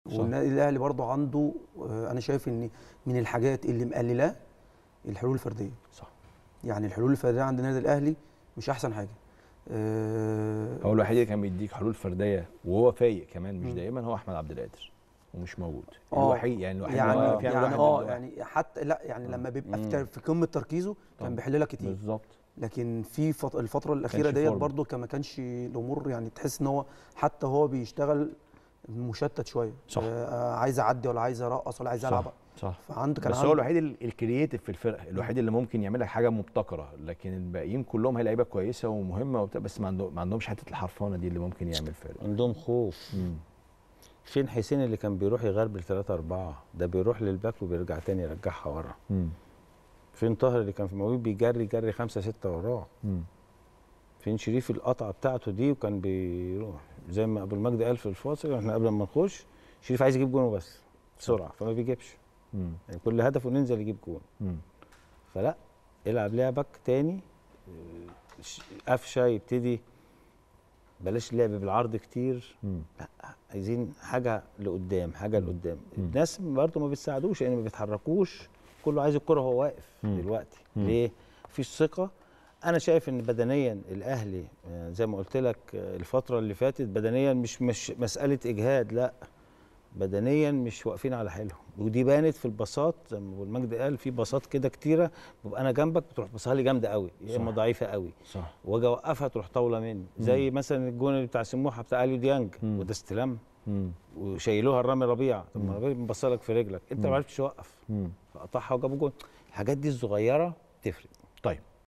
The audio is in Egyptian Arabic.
صح. والنادي الاهلي برضو عنده آه، انا شايف ان من الحاجات اللي مقللاه الحلول الفرديه صح يعني الحلول الفرديه عند النادي الاهلي مش احسن حاجه آه، هو الوحيد اللي كان بيديك حلول فرديه وهو فايق كمان مش مم. دايما هو احمد عبد القادر ومش موجود آه. الوحيد يعني الوحيد يعني اللي هو يعني, بيعمل واحد اه ضد واحد. يعني حتى لا يعني لما بيبقى مم. في, في قمه تركيزه طبعا. كان بيحل لك كتير بالظبط لكن في فط... الفتره الاخيره كانش ديت فورمة. برضو كان ما كانش الامور يعني تحس ان هو حتى هو بيشتغل مشتت شويه صح. آه عايز اعدي ولا عايز ارقص ولا عايز صح. العب صح فعنده كان بس عنده هو الوحيد ال- الكرييتيف في الفرقه الوحيد اللي ممكن يعمل لك حاجه مبتكره لكن الباقيين كلهم هي لعيبه كويسه ومهمه وبتاع بس ما, عنده ما عندهمش حته الحرفانه دي اللي ممكن يعمل فرق عندهم خوف مم. فين حسين اللي كان بيروح يغربل 3 4 ده بيروح للباك وبيرجع تاني يرجعها ورا مم. فين طاهر اللي كان في موجود بيجري جري 5 6 وراه مم. فين شريف القطعه بتاعته دي وكان بيروح زي ما ابو المجد قال في الفاصل احنا قبل ما نخش شريف عايز يجيب جون بس بسرعه فما بيجيبش مم. يعني كل هدفه إنه ينزل يجيب جون مم. فلا العب لعبك تاني آه، ش- قفشه يبتدي بلاش لعب بالعرض كتير مم. لا عايزين حاجه لقدام حاجه لقدام مم. الناس برضه ما بتساعدوش يعني ما بيتحركوش كله عايز الكره وهو واقف مم. دلوقتي مم. ليه مفيش ثقه انا شايف ان بدنيا الاهلي آه، زي ما قلت لك آه، الفتره اللي فاتت بدنيا مش مش مساله اجهاد لا بدنيا مش واقفين على حيلهم ودي بانت في الباصات زي ما أبو المجد قال في باصات كده كتيره ببقى انا جنبك بتروح باصها لي جامده قوي يا اما صح. ضعيفه قوي صح واجي اوقفها تروح طاوله مني زي مثلا الجون اللي بتاع سموحه بتاع اليو ديانج مم. وده استلام مم. وشايلوها الرامي ربيع طب ما الراجل مبصلك في رجلك انت مم. ما عرفتش توقف مم. فقطعها وجابوا جون الحاجات دي الصغيره تفرق طيب